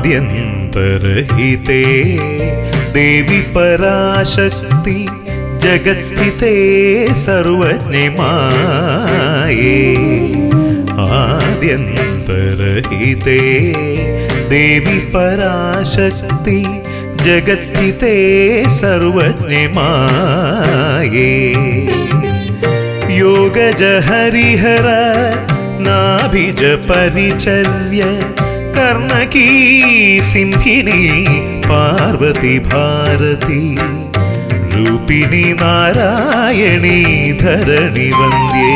ആദ്യന്തരഹിതേ ദേവി പരാശക്തി ജഗത്സ്ഥിതേ സർവജ്ഞമായേ ആദ്യന്തരഹിതേ ദേവി പരാശക്തി ജഗത്സ്ഥിതേ സർവജ്ഞമായേ യോഗജ ഹരിഹര നാഭിജ പരിചര്യ കർണകീ സിംഹിണി പാർവതി ഭാരതി രൂപിണി നാരായണീ ധരണി വന്ദ്യേ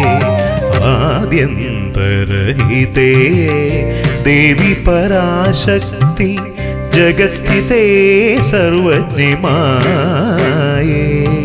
ആദ്യന്തരഹിതേ ദേവി പരാശക്തി ജഗത്സ്ഥിതേ സർവജ്ഞമായേ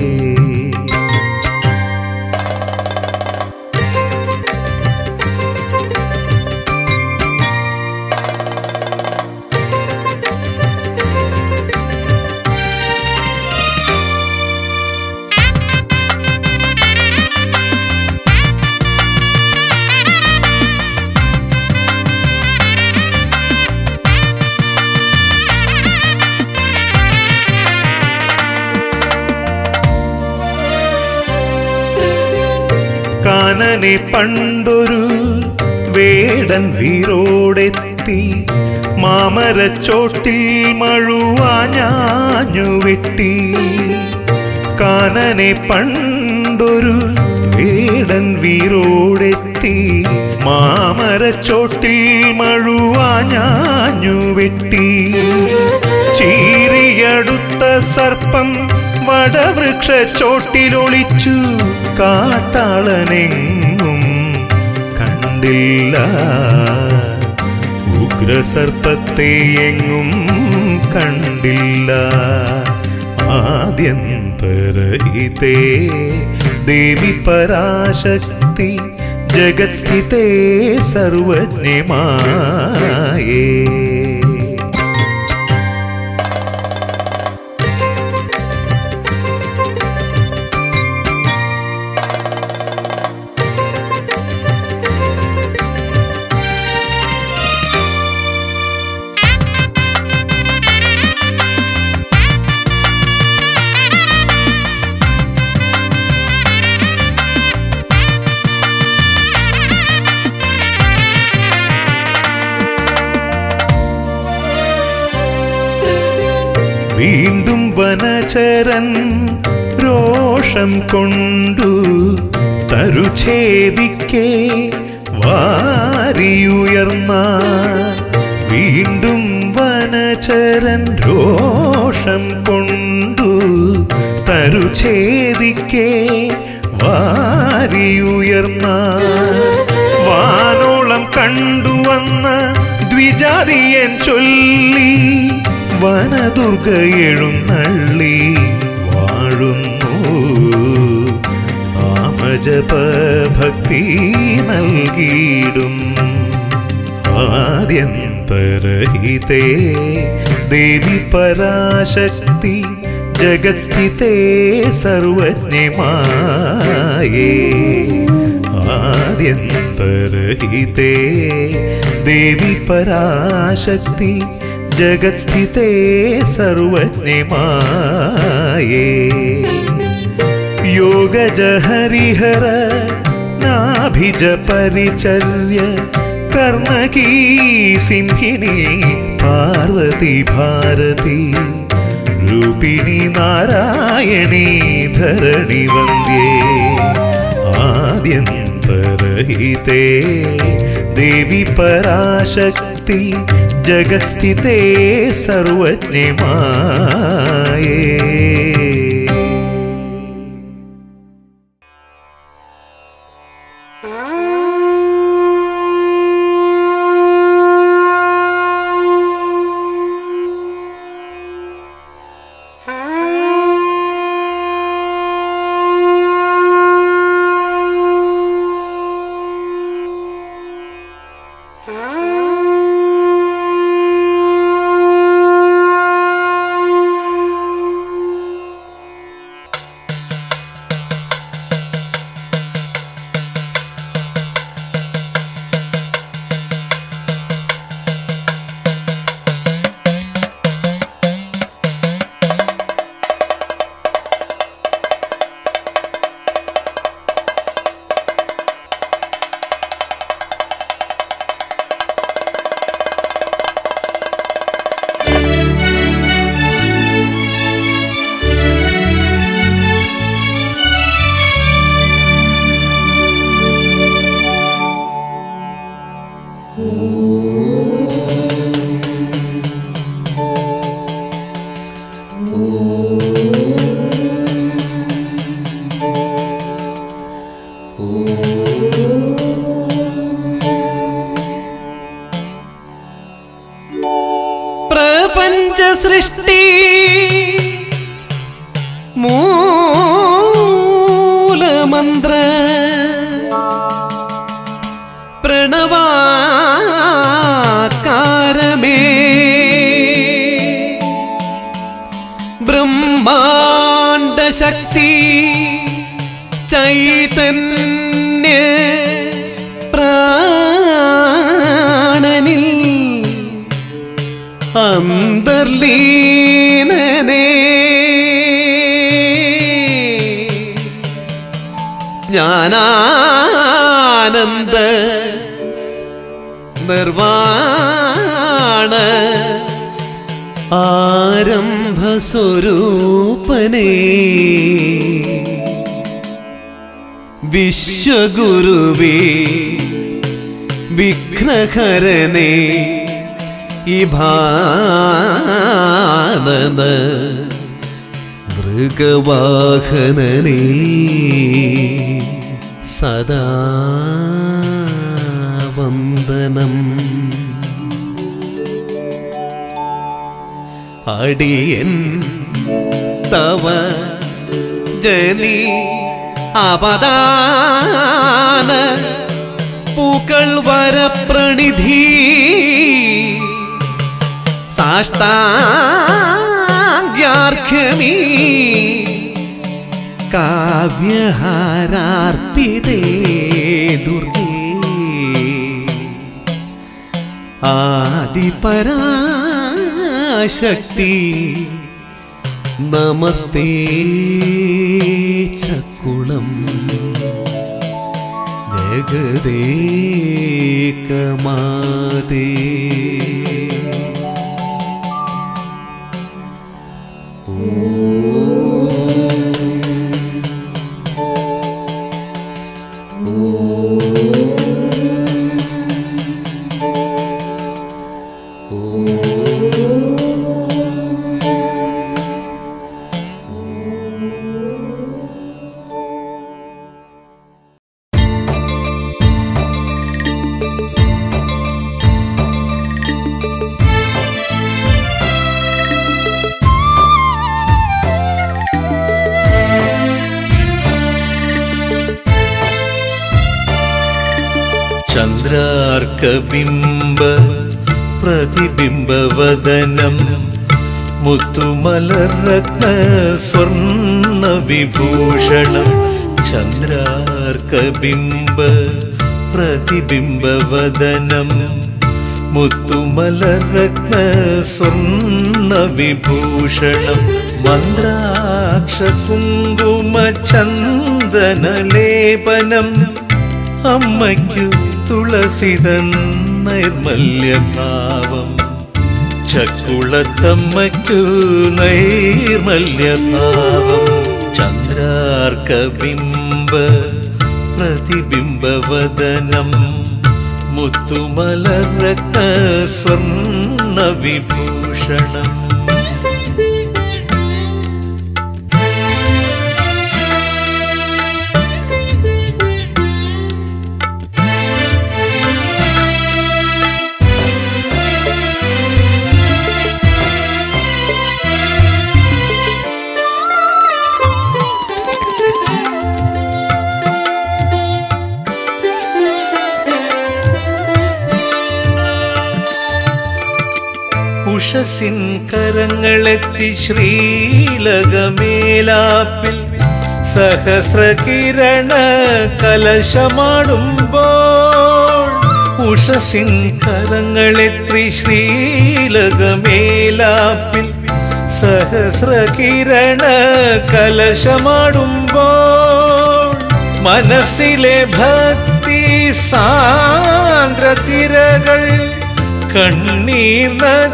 കാനനെ പണ്ടൊരു വേടൻ വീരോടെത്തി മാമരച്ചോട്ടിൽ മഴുവാഞ്ഞാഞ്ഞു വെട്ടി കാനനെ പണ്ടൊരു വേടൻ വീരോടെത്തി മാമരച്ചോട്ടിൽ മഴുവാഞ്ഞാഞ്ഞു വെട്ടി ചീറിയടുത്ത സർപ്പം വടവൃക്ഷ ചോട്ടിലൊളിച്ചു കാട്ടാളനെങ്ങും കണ്ടില്ല ഉഗ്രസർപ്പത്തെ എങ്ങും കണ്ടില്ല ആദ്യന്തരഹിതേ ദേവി പരാശക്തി ജഗത്സ്ഥിതേ സർവജ്ഞമായേ വീണ്ടും വനചരൻ രോഷം കൊണ്ടു തരുഛേദിക്കേ വാരിയുയർന്ന വീണ്ടും വനചരൻ രോഷം കൊണ്ടു തരുഛേദിക്കേ വാരിയുയർന്ന വാനോളം കണ്ടുവന്ന ദ്വിജാതിയൻ ചൊല്ലി വനദുർഗ എഴുന്നള്ളി വാഴുന്നു നാമജപ ഭക്തി നൽകിയിടും ആദ്യന്തരഹിതേ ദേവി പരാശക്തി ജഗത്സ്ഥിതേ സർവജ്ഞമായേ ആദ്യന്തരഹിതേ ദേവി പരാശക്തി ജഗത്സ്ഥിതേ സർവജ്ഞമായേ യോഗജ ഹരിഹര നാഭിജ പരിചര്യ കർണകീ സിംഹിണി പാർവതി ഭാരതി രൂപിണി നാരായണീ ധരണി വന്ദ്യേ ആദ്യന്തരഹിതേ ദേവി പരാശക്തി ജഗത്സ്ഥിതേ സർവജ്ഞമായേ ആ ശക്തി ചൈതന്യ പ്രാണനിൽ അന്തർലീനനേ ജ്ഞാനാനന്ദ നിർവാണ ആരംഭസ്വരൂപനേ വിശ്വഗുരുവേ വിഘ്നഹരനേ ഈ ഭാനന മൃഗവാഹനനേ സദാ വന്ദനം അടിയൻ തവ ജനി അപദാന പൂക്കൾ വരപ്രണിധി സാഷ്ടാംഗ്യാർഘ്യമീ കാവ്യഹാരാർപ്പിതേ ദുർഗേ ആദിപരാശക്തി നമസ്തേ ചക്കുളം ജഗദേകമാതേ ചന്ദ്രാർക്കബിംബ പ്രതിബിംബവദനം മുത്തുമലരത്ന സ്വർണ്ണ വിഭൂഷണം ചന്ദ്രാർക്കബിംബ പ്രതിബിംബവദനം മുത്തുമലരത്ന സ്വർണ്ണ വിഭൂഷണം മന്ത്രാക്ഷ കുങ്കുമ ചന്ദനലേപനം അമ്മയ്ക്കു തുളസിതൻ നൈർമല്യഭാവം ചക്കുളത്തമ്മയ്ക്കു നൈർമല്യഭാവം ചന്ദ്രാർക്കബിംബ പ്രതിബിംബവദനം മുത്തുമലരക്ത സ്വർണ്ണ വിഭൂഷണം ഉഷസിൻ കരങ്ങളെത്തി ശ്രീലകമേലാപ്പിൽ സഹസ്രകിരണ കലശമാടുമ്പോൾ ഉഷസിൻ കരങ്ങളെത്തി ശ്രീലകമേലാപ്പിൽ സഹസ്രകിരണ കലശമാടുമ്പോൾ മനസ്സിലെ ഭക്തി സാന്ദ്രതിരകൾ കണ്ണീർ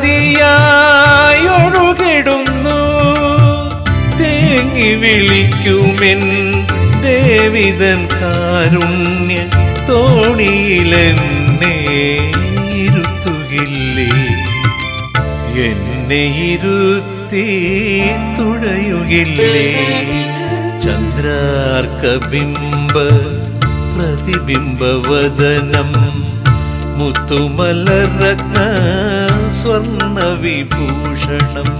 നദിയായൊഴുകിടുന്നു തേങ്ങി വിളിക്കുമെൻ ദേവിതൻ കാരുണ്യ തോണിയിലെന്നെ ഇരുത്തുകില്ലേ എന്നെ ഇരുത്തി തുഴയുകില്ലേ ചന്ദ്രാർക്കബിംബ പ്രതിബിംബവദനം മുത്തുമലരത്ന സ്വർണ്ണ വിഭൂഷണം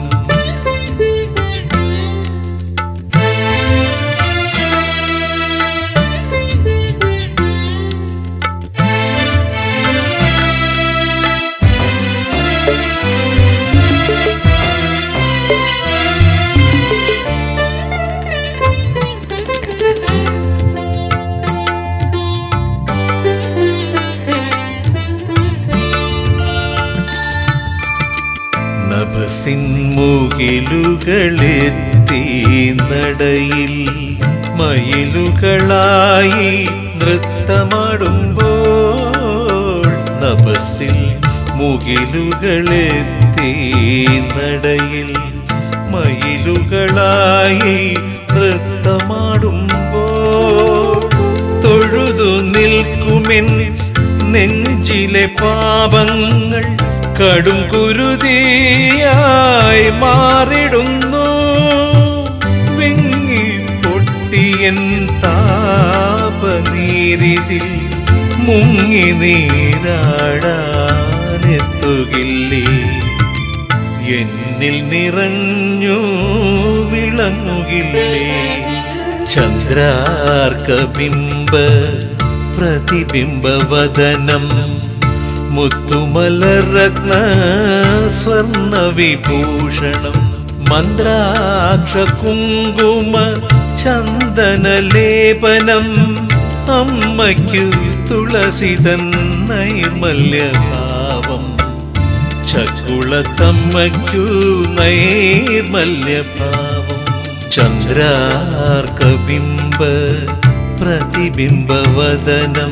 തപസ്സിൻ മുകിലുകളെത്തി നടയിൽ മയിലുകളായി നൃത്തമാടുമ്പോൾ തപസ്സിൽ മുകിലുകളെത്തി നടയിൽ മയിലുകളായി നൃത്തമാടുമ്പോൾ തൊഴുതു നിൽക്കുമെൻ നെഞ്ചിലെ പാപങ്ങൾ കടും കുരുതിയായി മാറിടുന്നു വിങ്ങി പൊട്ടിയൻ താപനീരിതിൽ മുങ്ങി നീരാടാനെത്തുകില്ലേ എന്നിൽ നിറഞ്ഞു വിളങ്ങുകില്ലേ ചന്ദ്രാർക്കബിംബ പ്രതിബിംബവദനം മുത്തുമലരത്ന സ്വർണ വിഭൂഷണം മന്ത്രാക്ഷ കുങ്കുമ ചന്ദനലേപനം അമ്മയ്ക്കു തുളസിതൻ നൈർമല്യഭാവം ചക്കുളത്തമ്മയ്ക്കു നൈർമല്യഭാവം ചന്ദ്രാർക്കബിംബ പ്രതിബിംബവദനം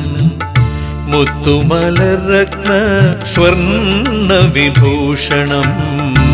മുത്തുമലരത്ന സ്വർണ വിഭൂഷണം